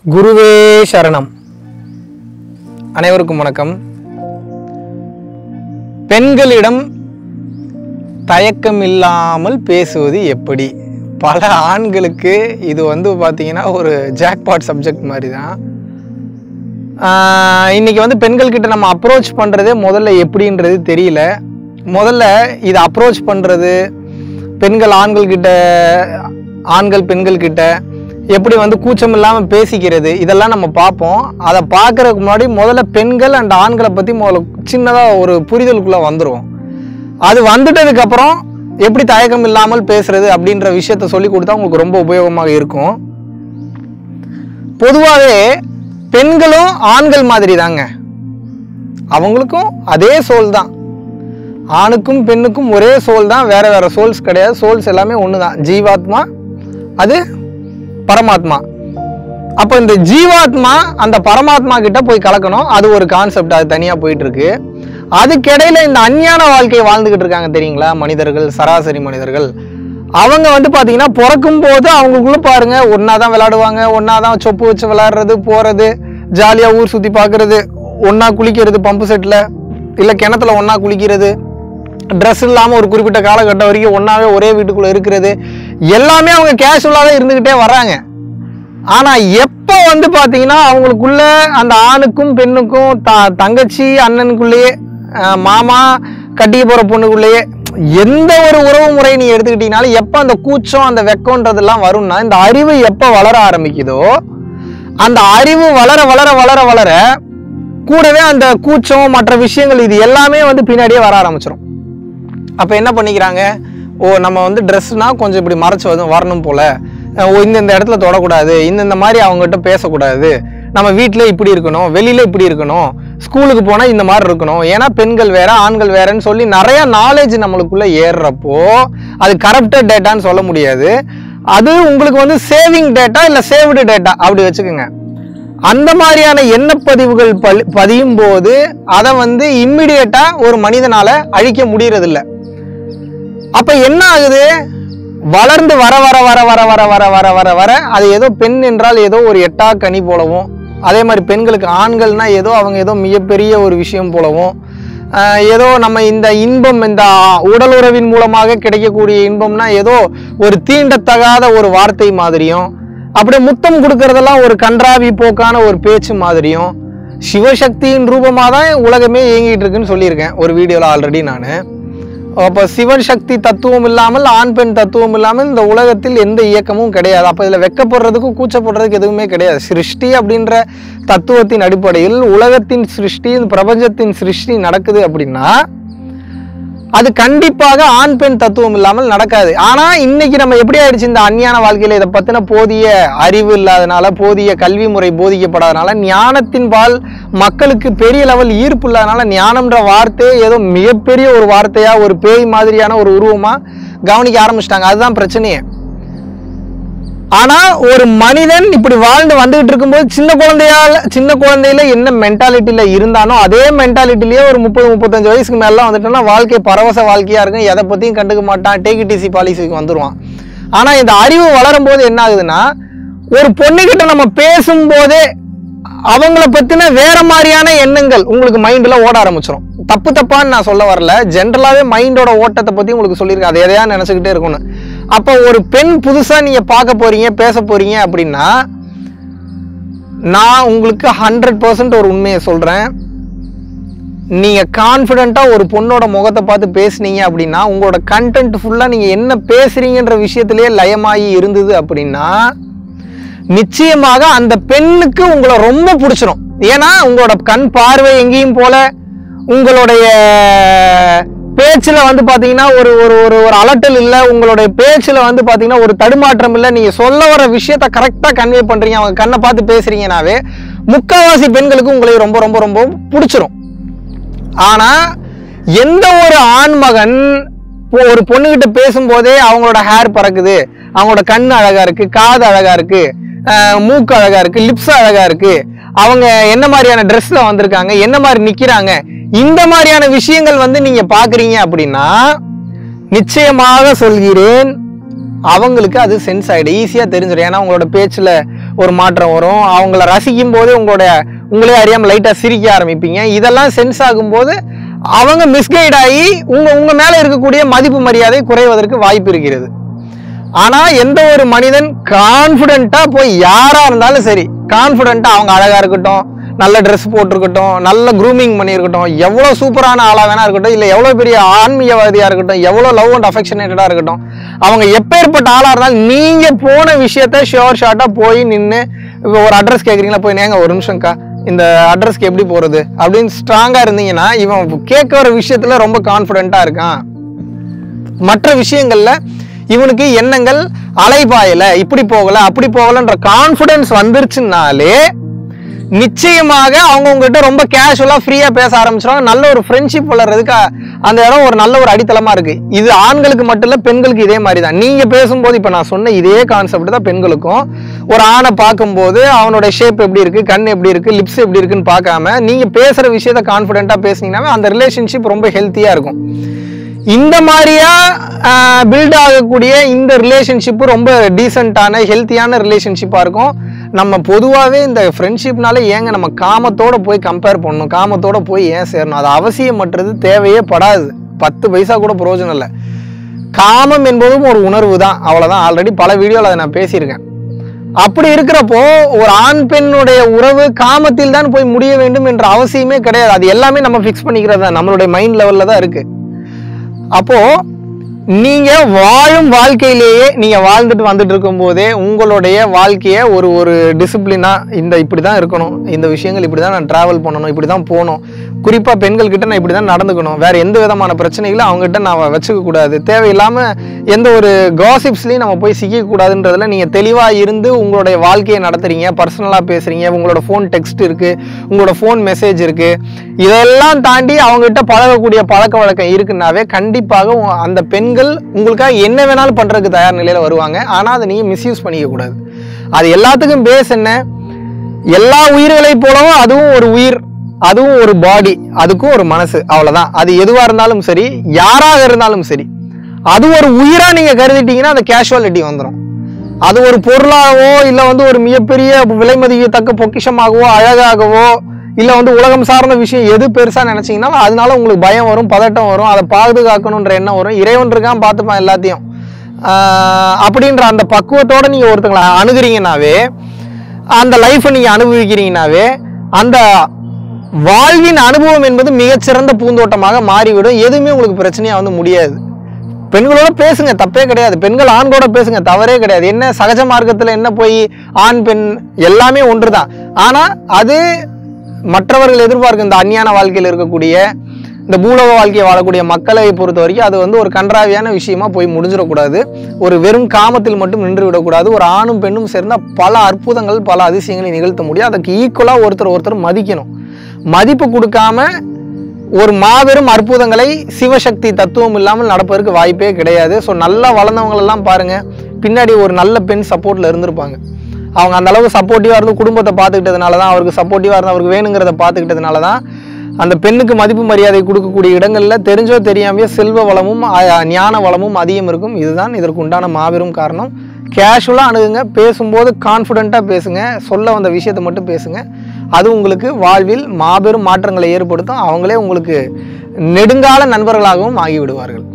குருவே சரணம் அனைவருக்கும் வணக்கம் பெண்களிடம் தயக்கம் இல்லாமல் பேசுவது எப்படி பல ஆண்களுக்கு இது வந்து பார்த்தீங்கன்னா ஒரு ஜாக்பாட் சப்ஜெக்ட் மாதிரி தான் ஆஹ் இன்னைக்கு வந்து பெண்கள்கிட்ட நம்ம அப்ரோச் பண்ணுறதே முதல்ல எப்படின்றது தெரியல முதல்ல இதை அப்ரோச் பண்ணுறது பெண்கள் ஆண்கள் கிட்ட ஆண்கள் பெண்கள் கிட்ட எப்படி வந்து கூச்சம் இல்லாமல் பேசிக்கிறது இதெல்லாம் நம்ம பார்ப்போம் அதை பார்க்கறதுக்கு முன்னாடி முதல்ல பெண்கள் அண்ட் ஆண்களை பற்றி முதல்ல சின்னதாக ஒரு புரிதலுக்குள்ளே வந்துடும் அது வந்துட்டதுக்கு அப்புறம் எப்படி தயக்கம் இல்லாமல் பேசுறது அப்படின்ற விஷயத்த சொல்லி கொடுத்தா உங்களுக்கு ரொம்ப உபயோகமாக இருக்கும் பொதுவாகவே பெண்களும் ஆண்கள் மாதிரி தாங்க அவங்களுக்கும் அதே சோல் தான் ஆணுக்கும் பெண்ணுக்கும் ஒரே சோல் தான் வேற வேற சோல்ஸ் கிடையாது சோல்ஸ் எல்லாமே ஒன்று தான் ஜீவாத்மா அது பரமாத்மா அப்போ இந்த ஜீவாத்மா அந்த பரமாத்மா கிட்ட போய் கலக்கணும் அது ஒரு கான்செப்ட் அது தனியாக போயிட்டு இருக்கு அதுக்கிடையில இந்த அஞ்ஞான வாழ்க்கையை வாழ்ந்துகிட்டு இருக்காங்க தெரியுங்களா மனிதர்கள் சராசரி மனிதர்கள் அவங்க வந்து பார்த்தீங்கன்னா பிறக்கும் போது அவங்களுக்குள்ள பாருங்க ஒன்றா தான் விளையாடுவாங்க ஒன்றா தான் சொப்பு வச்சு விளையாடுறது போகிறது ஜாலியாக ஊர் சுற்றி பார்க்கறது ஒன்றா குளிக்கிறது பம்பு செட்டில் இல்லை கிணத்துல ஒன்றா குளிக்கிறது ட்ரெஸ் இல்லாமல் ஒரு குறிப்பிட்ட காலகட்டம் வரைக்கும் ஒன்றாவே ஒரே வீட்டுக்குள்ளே இருக்கிறது எல்லாமே அவங்க கேஷுவலாக தான் இருந்துக்கிட்டே வர்றாங்க ஆனால் எப்போ வந்து பார்த்தீங்கன்னா அவங்களுக்குள்ள அந்த ஆணுக்கும் பெண்ணுக்கும் த தங்கச்சி அண்ணனுக்குள்ளேயே அஹ், மாமா கட்டிக்க போகிற பொண்ணுக்குள்ளேயே எந்த ஒரு உறவு முறை நீ எடுத்துக்கிட்டீங்கனாலும் எப்போ அந்த கூச்சம் அந்த வெக்கம்ன்றதெல்லாம் வரும்னா இந்த அறிவு எப்போ வளர ஆரம்பிக்குதோ அந்த அறிவு வளர வளர வளர வளர கூடவே அந்த கூச்சம் மற்ற விஷயங்கள் இது எல்லாமே வந்து பின்னாடியே வர ஆரம்பிச்சிடும் அப்போ என்ன பண்ணிக்கிறாங்க ஓ நம்ம வந்து ட்ரெஸ்னா கொஞ்சம் இப்படி மறைச்சு வந்து வரணும் போல அஹ் ஓ இந்தந்த இடத்துல தொடக்கூடாது இந்தந்த மாதிரி அவங்ககிட்ட பேசக்கூடாது நம்ம வீட்டில் இப்படி இருக்கணும் வெளியில இப்படி இருக்கணும் ஸ்கூலுக்கு போனால் இந்த மாதிரி இருக்கணும் ஏன்னா பெண்கள் வேற ஆண்கள் வேறன்னு சொல்லி நிறைய நாலேஜ் நம்மளுக்குள்ள ஏறுறப்போ அது கரப்டட் டேட்டான்னு சொல்ல முடியாது அது உங்களுக்கு வந்து சேவிங் டேட்டா இல்லை சேவ்டு டேட்டா அப்படி வச்சுக்கோங்க அந்த மாதிரியான எண்ணப்பதிவுகள் பலி- பதியும் போது அதை வந்து இம்மிடியட்டா ஒரு மனிதனால அழிக்க முடியறதில்ல அப்ப என்ன ஆகுது வளர்ந்து வர வர வர வர வர வர வர வர வர அது ஏதோ பெண் என்றால் ஏதோ ஒரு எட்டா கனி போலவும் அதே மாதிரி பெண்களுக்கு ஆண்கள்னா ஏதோ அவங்க ஏதோ மிகப்பெரிய ஒரு விஷயம் போலவும் ஆஹ் ஏதோ நம்ம இந்த இன்பம் இந்த உடல் உறவின் மூலமாக கிடைக்கக்கூடிய இன்பம்னா ஏதோ ஒரு தீண்டத்தகாத ஒரு வார்த்தை மாதிரியும் அப்படியே முத்தம் கொடுக்கறதெல்லாம் ஒரு கன்றாவி போக்கான ஒரு பேச்சு மாதிரியும் சிவசக்தியின் ரூபமாக தான் உலகமே இயங்கிட்டு இருக்குன்னு சொல்லியிருக்கேன் ஒரு வீடியோவில் ஆல்ரெடி நான் அப்போ சிவன் சக்தி தத்துவம் இல்லாமல் ஆண் பெண் தத்துவம் இல்லாமல் இந்த உலகத்தில் எந்த இயக்கமும் கிடையாது அப்போ இதில் வெக்கப்படுறதுக்கும் கூச்சப்படுறதுக்கு எதுவுமே கிடையாது சிருஷ்டி அப்படின்ற தத்துவத்தின் அடிப்படையில் உலகத்தின் சிருஷ்டி இந்த பிரபஞ்சத்தின் சிருஷ்டி நடக்குது அப்படின்னா அது கண்டிப்பாக ஆண் பெண் தத்துவம் இல்லாமல் நடக்காது ஆனா இன்னைக்கு நம்ம எப்படி ஆயிடுச்சு இந்த அஞ்ஞான வாழ்க்கையில இதை பத்தின போதிய அறிவு இல்லாதனால போதிய கல்வி முறை போதிக்கப்படாதனால ஞானத்தின் பால் மக்களுக்கு பெரிய லெவல் ஈர்ப்பு இல்லாதனால ஞானம்ன்ற வார்த்தையே ஏதோ மிகப்பெரிய ஒரு வார்த்தையா ஒரு பேய் மாதிரியான ஒரு உருவமா கவனிக்க ஆரம்பிச்சிட்டாங்க அதுதான் பிரச்சனையே ஆனா ஒரு மனிதன் இப்படி வாழ்ந்து வந்துகிட்டு இருக்கும்போது சின்ன குழந்தையால சின்ன குழந்தையில என்ன மென்டாலிட்டியில இருந்தானோ அதே மென்டாலிட்டிலேயே ஒரு முப்பது முப்பத்தஞ்சு வயசுக்கு மேலாம் வந்துட்டோம்னா வாழ்க்கை பரவச வாழ்க்கையா இருக்கும் எதை பத்தியும் கண்டுக்க மாட்டான் டேகிடிசி பாலிசிக்கு வந்துருவான் ஆனா இந்த அறிவு வளரும் போது என்ன ஆகுதுன்னா ஒரு பொண்ணுகிட்ட நம்ம பேசும்போதே அவங்கள பத்தின வேற மாதிரியான எண்ணங்கள் உங்களுக்கு மைண்ட்ல ஓட ஆரம்பிச்சிடும் தப்பு தப்பான்னு நான் சொல்ல வரல ஜென்ரலாவே மைண்டோட ஓட்டத்தை பத்தி உங்களுக்கு சொல்லியிருக்கேன் அதை எதையா நினைச்சுக்கிட்டே இருக்கணும் அப்போ ஒரு பெண் புதுசா நீங்க பார்க்க போறீங்க பேச போறீங்க அப்படின்னா நான் உங்களுக்கு ஹண்ட்ரட் பர்சன்ட் ஒரு உண்மையை சொல்றேன் நீங்க கான்ஃபிடென்ட்டா ஒரு பொண்ணோட முகத்தை பார்த்து பேசுனீங்க அப்படின்னா உங்களோட கண்டென்ட் ஃபுல்லா நீங்க என்ன பேசுறீங்கன்ற விஷயத்திலேயே லயமாகி இருந்தது அப்படின்னா நிச்சயமாக அந்த பெண்ணுக்கு உங்களை ரொம்ப பிடிச்சிரும் ஏன்னா உங்களோட கண் பார்வை எங்கேயும் போல உங்களுடைய பேச்சுல வந்து பாத்தீங்கன்னா ஒரு ஒரு ஒரு ஒரு அலட்டல் இல்ல உங்களுடைய பேச்சுல வந்து பாத்தீங்கன்னா ஒரு தடுமாற்றம் இல்ல நீங்க சொல்ல வர விஷயத்த கரெக்டா கன்வே பண்றீங்க அவங்க கண்ணை பார்த்து பேசுறீங்கனாவே முக்காவாசி பெண்களுக்கு உங்களை ரொம்ப ரொம்ப ரொம்ப பிடிச்சிரும் ஆனா எந்த ஒரு ஆண்மகன் இப்போ ஒரு பொண்ணுகிட்ட பேசும்போதே அவங்களோட ஹேர் பறக்குது அவங்களோட கண் அழகா இருக்கு காது அழகா இருக்கு அஹ் மூக்கு அழகா இருக்கு லிப்ஸ் அழகா இருக்கு அவங்க என்ன மாதிரியான ட்ரெஸ்ல வந்திருக்காங்க என்ன மாதிரி நிக்கிறாங்க இந்த மாதிரியான விஷயங்கள் வந்து நீங்க பாக்குறீங்க அப்படின்னா நிச்சயமாக சொல்கிறேன் அவங்களுக்கு அது சென்ஸ் ஆயிடும் ஈஸியாக தெரிஞ்சிடும் ஏன்னா உங்களோட பேச்சில் ஒரு மாற்றம் வரும் அவங்கள ரசிக்கும் போது உங்களுடைய உங்களே அறியாமல் லைட்டாக சிரிக்க ஆரம்பிப்பீங்க இதெல்லாம் சென்ஸ் ஆகும்போது அவங்க மிஸ்கைட் ஆகி உங்க உங்க மேல இருக்கக்கூடிய மதிப்பு மரியாதை குறைவதற்கு வாய்ப்பு இருக்கிறது ஆனா எந்த ஒரு மனிதன் கான்ஃபிடென்ட்டா போய் யாரா இருந்தாலும் சரி கான்ஃபிடென்ட்டா அவங்க அழகா இருக்கட்டும் நல்ல ட்ரெஸ் போட்டிருக்கட்டும் நல்ல க்ரூமிங் பண்ணியிருக்கட்டும் எவ்வளோ சூப்பரான ஆளா வேணா இருக்கட்டும் இல்லை எவ்வளோ பெரிய ஆன்மீகவாதியா இருக்கட்டும் எவ்வளோ லவ் அண்ட் அஃபெக்ஷனேட்டடா இருக்கட்டும் அவங்க எப்பேற்பட்ட ஆளா இருந்தாலும் நீங்க போன விஷயத்த ஷோர் ஷார்ட்டா போய் நின்று இப்போ ஒரு அட்ரஸ் கேட்குறீங்களா போய் நேங்க ஒரு நிமிஷம்க்கா இந்த அட்ரஸ்க்கு எப்படி போறது அப்படின்னு ஸ்ட்ராங்கா இருந்தீங்கன்னா இவன் கேட்க வர விஷயத்துல ரொம்ப கான்ஃபிடென்ட்டா இருக்கான் மற்ற விஷயங்கள்ல இவனுக்கு எண்ணங்கள் அலைபாயல இப்படி போகல அப்படி போகலன்ற கான்ஃபிடன்ஸ் வந்துருச்சுனாலே நிச்சயமாக அவங்க உங்ககிட்ட ரொம்ப கேஷுவலா ஃப்ரீயா பேச ஆரம்பிச்சிருவாங்க நல்ல ஒரு ஃப்ரெண்ட்ஷிப் வளர்றதுக்கு அ- அந்த இடம் ஒரு நல்ல ஒரு அடித்தளமா இருக்கு இது ஆண்களுக்கு மட்டும் இல்ல பெண்களுக்கு இதே மாதிரி தான் நீங்க பேசும்போது இப்ப நான் சொன்ன இதே கான்செப்ட் தான் பெண்களுக்கும் ஒரு ஆணை பார்க்கும்போது அவனோட ஷேப் எப்படி இருக்கு கண் எப்படி இருக்கு லிப்ஸ் எப்படி இருக்குன்னு பார்க்காம நீங்க பேசுற விஷயத்த கான்ஃபிடென்ட்டா பேசுனீங்கன்னா அந்த ரிலேஷன்ஷிப் ரொம்ப ஹெல்த்தியா இருக்கும் இந்த மாதிரியா பில்ட் ஆகக்கூடிய இந்த ரிலேஷன்ஷிப்பு ரொம்ப டீசெண்டான ஹெல்த்தியான ரிலேஷன்ஷிப்பாக இருக்கும் நம்ம பொதுவாகவே இந்த ஃப்ரெண்ட்ஷிப்னால ஏங்க நம்ம காமத்தோட போய் கம்பேர் பண்ணணும் காமத்தோட போய் ஏன் சேரணும் அது அவசியமற்றது தேவையே படாது பத்து பைசா கூட பிரயோஜனம் இல்லை காமம் என்பதும் ஒரு உணர்வு தான் அவ்வளோதான் ஆல்ரெடி பல வீடியோவில் அதை நான் பேசியிருக்கேன் அப்படி இருக்கிறப்போ ஒரு ஆண் பெண்ணுடைய உறவு காமத்தில் தான் போய் முடிய வேண்டும் என்ற அவசியமே கிடையாது அது எல்லாமே நம்ம ஃபிக்ஸ் பண்ணிக்கிறது தான் நம்மளுடைய மைண்ட் லெவலில் தான் இருக்கு அப்போ நீங்க வாழும் வாழ்க்கையிலேயே நீங்க வாழ்ந்துட்டு வந்துட்டு இருக்கும்போதே உங்களுடைய வாழ்க்கையை ஒரு ஒரு டிசிப்ளினா இந்த இப்படி தான் இருக்கணும் இந்த விஷயங்கள் இப்படி தான் நான் டிராவல் பண்ணணும் இப்படி தான் போகணும் குறிப்பா பெண்கள் கிட்ட நான் இப்படி தான் நடந்துக்கணும் வேற எந்த விதமான பிரச்சனைகளும் அவங்ககிட்ட நான் வச்சுக்க கூடாது தேவையில்லாம எந்த ஒரு காசிப்ஸ்லையும் நம்ம போய் சிக்க கூடாதுன்றதுல நீங்க தெளிவா இருந்து உங்களுடைய வாழ்க்கையை நடத்துறீங்க பர்சனலா பேசுறீங்க உங்களோட ஃபோன் டெக்ஸ்ட் இருக்கு உங்களோட ஃபோன் மெசேஜ் இருக்கு இதெல்லாம் தாண்டி அவங்ககிட்ட பழகக்கூடிய பழக்க வழக்கம் இருக்குன்னாவே கண்டிப்பாக உங்க- அந்த பெண்கள் உங்களுக்காக என்ன வேணாலும் பண்றதுக்கு தயார் நிலையில வருவாங்க ஆனா அதை நீங்க மிஸ்யூஸ் பண்ணிக்க கூடாது அது எல்லாத்துக்கும் பேஸ் என்ன எல்லா உயிர்களைப் போலவும் அதுவும் ஒரு உயிர் அதுவும் ஒரு பாடி அதுக்கும் ஒரு மனசு அவ்வளவுதான் அது எதுவா இருந்தாலும் சரி யாராக இருந்தாலும் சரி அது ஒரு உயிரா நீங்க கருதிட்டீங்கன்னா அந்த கேஷுவாலிட்டி வந்துடும் அது ஒரு பொருளாகவோ இல்ல வந்து ஒரு மிகப்பெரிய விலை மதிக்கத்தக்க பொக்கிஷமாகவோ அழகாகவோ இல்ல வந்து உலகம் சார்ந்த விஷயம் எது பெருசா நினைச்சீங்கன்னா அதனால உங்களுக்கு பயம் வரும் பதட்டம் வரும் அதை பாதுகாக்கணுன்ற எண்ணம் வரும் இறைவன் இருக்கான் பார்த்துப்பான் எல்லாத்தையும் ஆஹ் அப்படின்ற அந்த பக்குவத்தோட நீங்க ஒருத்தங்களை அணுகுறீங்கனாவே அந்த லைஃப்பை நீங்க அனுபவிக்கிறீங்கனாவே அந்த வாழ்வின் அனுபவம் என்பது மிகச்சிறந்த பூந்தோட்டமாக மாறிவிடும் எதுவுமே உங்களுக்கு பிரச்சனையா வந்து முடியாது பெண்களோட பேசுங்க தப்பே கிடையாது பெண்கள் ஆண்களோட பேசுங்க தவறே கிடையாது என்ன சகஜ மார்க்கத்துல என்ன போய் ஆண் பெண் எல்லாமே ஒன்றுதான் ஆனா அது மற்றவர்கள் எதிர்பார்க்கும் இந்த அந்நியான வாழ்க்கையில் இருக்கக்கூடிய இந்த பூலோக வாழ்க்கையை வாழக்கூடிய மக்களை பொறுத்த வரைக்கும் அது வந்து ஒரு கன்றாவியான விஷயமா போய் முடிஞ்சிடக்கூடாது ஒரு வெறும் காமத்தில் மட்டும் நின்று விடக்கூடாது ஒரு ஆணும் பெண்ணும் சேர்ந்தா பல அற்புதங்கள் பல அதிசயங்களை நிகழ்த்த முடியும் அதுக்கு ஈக்குவலா ஒருத்தர் ஒருத்தர் மதிக்கணும் மதிப்பு கொடுக்காம ஒரு மாபெரும் அற்புதங்களை சிவசக்தி தத்துவம் இல்லாமல் நடப்பதற்கு வாய்ப்பே கிடையாது ஸோ நல்லா வளர்ந்தவங்களெல்லாம் பாருங்க பின்னாடி ஒரு நல்ல பெண் சப்போர்ட்ல இருந்திருப்பாங்க அவங்க அந்த அளவுக்கு சப்போர்ட்டிவாக இருந்து குடும்பத்தை பார்த்துக்கிட்டதுனால தான் அவருக்கு சப்போர்ட்டிவாக இருந்து அவருக்கு வேணுங்கிறத பார்த்துக்கிட்டதுனால தான் அந்த பெண்ணுக்கு மதிப்பு மரியாதை கொடுக்கக்கூடிய இடங்கள்ல தெரிஞ்சோ தெரியாமையோ செல்வ வளமும் அ- ஞான வளமும் அதிகம் இருக்கும் இதுதான் இதற்கு உண்டான மாபெரும் காரணம் கேஷுவலாக அணுகுங்க பேசும்போது கான்ஃபிடென்ட்டாக பேசுங்க சொல்ல வந்த விஷயத்தை மட்டும் பேசுங்க அது உங்களுக்கு வாழ்வில் மாபெரும் மாற்றங்களை ஏற்படுத்தும் அவங்களே உங்களுக்கு நெடுங்கால நண்பர்களாகவும் ஆகிவிடுவார்கள்